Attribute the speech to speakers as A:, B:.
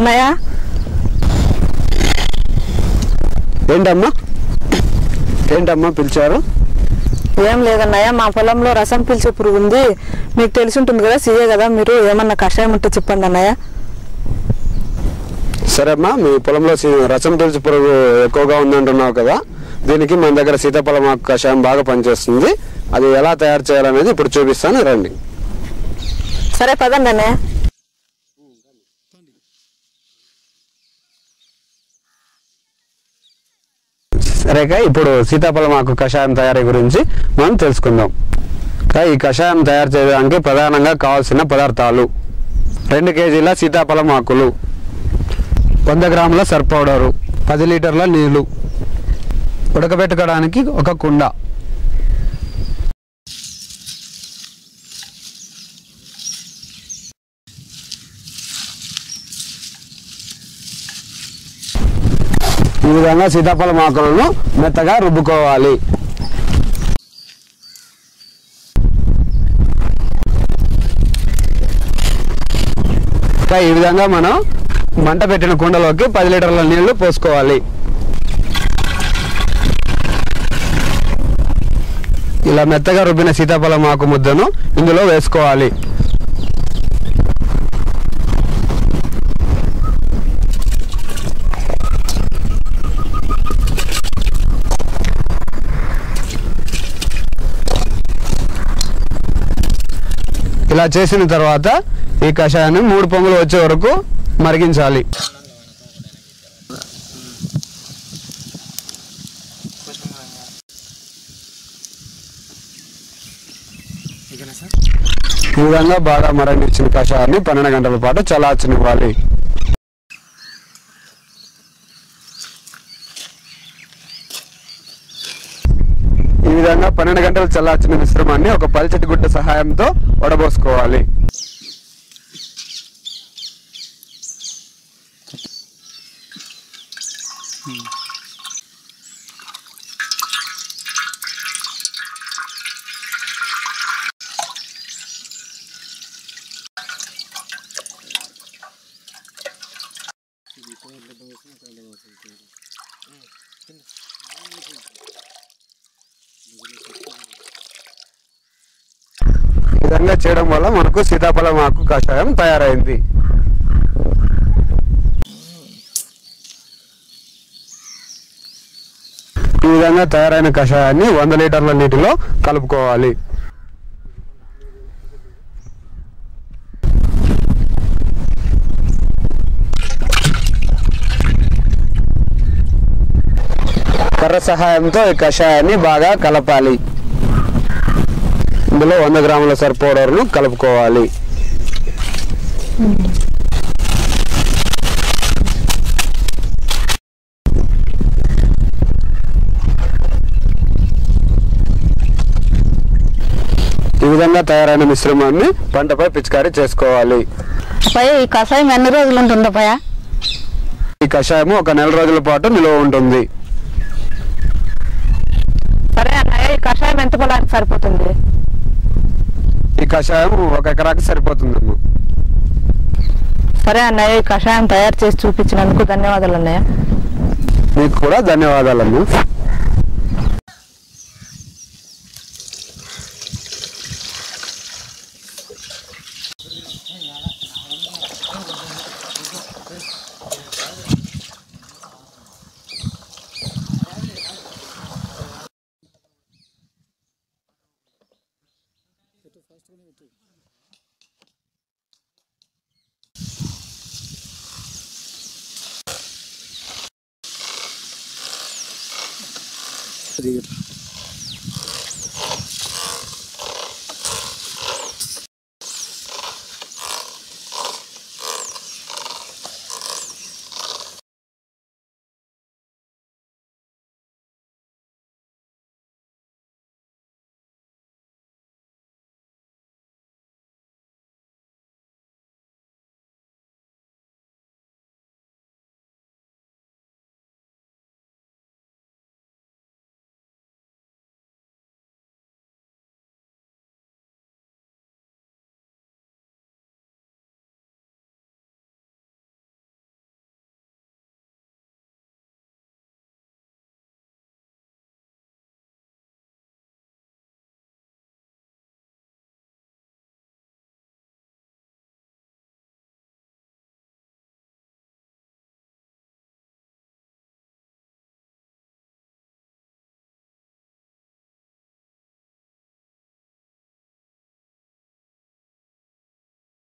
A: అన్నయ్య
B: ఏంటమ్మా ఏంటమ్మా పిలిచారు
A: ఏం లేదన్నయ్య మా పొలంలో రసం పీల్చే పురుగు ఉంది మీకు తెలిసి ఉంటుంది కదా సీఏ కదా మీరు ఏమన్నా కషాయం ఉంటే చెప్పండి అన్నయ్య
B: సరే అమ్మా మీ పొలంలో సి- రసం తులసి పురుగు ఎక్కువగా ఉందంటున్నావు కదా దీనికి మన దగ్గర సీతాఫలం ఆకు కషాయం బాగా పనిచేస్తుంది అది ఎలా తయారు చేయాలనేది ఇప్పుడు చూపిస్తాను రండి
A: సరే పదండి అన్నయ్య
B: సరేకా ఇప్పుడు సీతాఫలం ఆకు కషాయం తయారీ గురించి మనం తెలుసుకుందాం కా ఈ కషాయం తయారు చేయడానికి ప్రధానంగా కావాల్సిన పదార్థాలు రెండు కేజీల సీతాఫలం ఆకులు వంద గ్రాముల సర్ఫ్ పౌడరు పది లీటర్ల నీళ్లు ఉడకబెట్టుకోవడానికి ఒక కుండ ఈ విధంగా సీతాఫలం ఆకులను మెత్తగా రుబ్బుకోవాలి ఇంకా ఈ విధంగా మనం మంట పెట్టిన కుండలోకి పది లీటర్ల నీళ్లు పోసుకోవాలి ఇలా మెత్తగా రుబ్బిన సీతాఫలం ఆకు ముద్దను ఇందులో వేసుకోవాలి ఇలా చేసిన తర్వాత ఈ కషాయాన్ని మూడు పొంగులు వచ్చే వరకు మరిగించాలి ఈ విధంగా బాగా మరణించిన కషాయాన్ని పన్నెండు గంటల పాటు చల్లార్చనివ్వాలి ఈ విధంగా పన్నెండు గంటలు చల్లార్చిన మిశ్రమాన్ని ఒక పల్చటి గుడ్డ సహాయంతో వడబోసుకోవాలి ఈ విధంగా చేయడం వల్ల మనకు సీతాఫలం ఆకు కషాయం తయారైంది ఈ విధంగా తయారైన కషాయాన్ని వంద లీటర్ల నీటిలో కలుపుకోవాలి కర్ర సహాయంతో ఈ కషాయాన్ని బాగా కలపాలి ఇందులో వంద గ్రాముల సర్ఫ్ పౌడర్ను కలుపుకోవాలి ఈ విధంగా తయారైన మిశ్రమాన్ని పంటపై పిచికారీ చేసుకోవాలి
A: పై ఈ కషాయం ఎన్ని రోజులు ఉంటుందో పయ
B: ఈ కషాయము ఒక నెల రోజుల పాటు నిలువ ఉంటుంది
A: సరే అన్నయ్య ఈ కషాయం ఎంత పొలానికి సరిపోతుంది
B: ఈ కషాయం ఒక ఎకరాకి సరిపోతుందమ్మా
A: సరే అన్నయ్య ఈ కషాయం తయారు చేసి చూపించినందుకు ధన్యవాదాలు అన్నయ్య
B: మీకు కూడా ధన్యవాదాలమ్మా
C: అది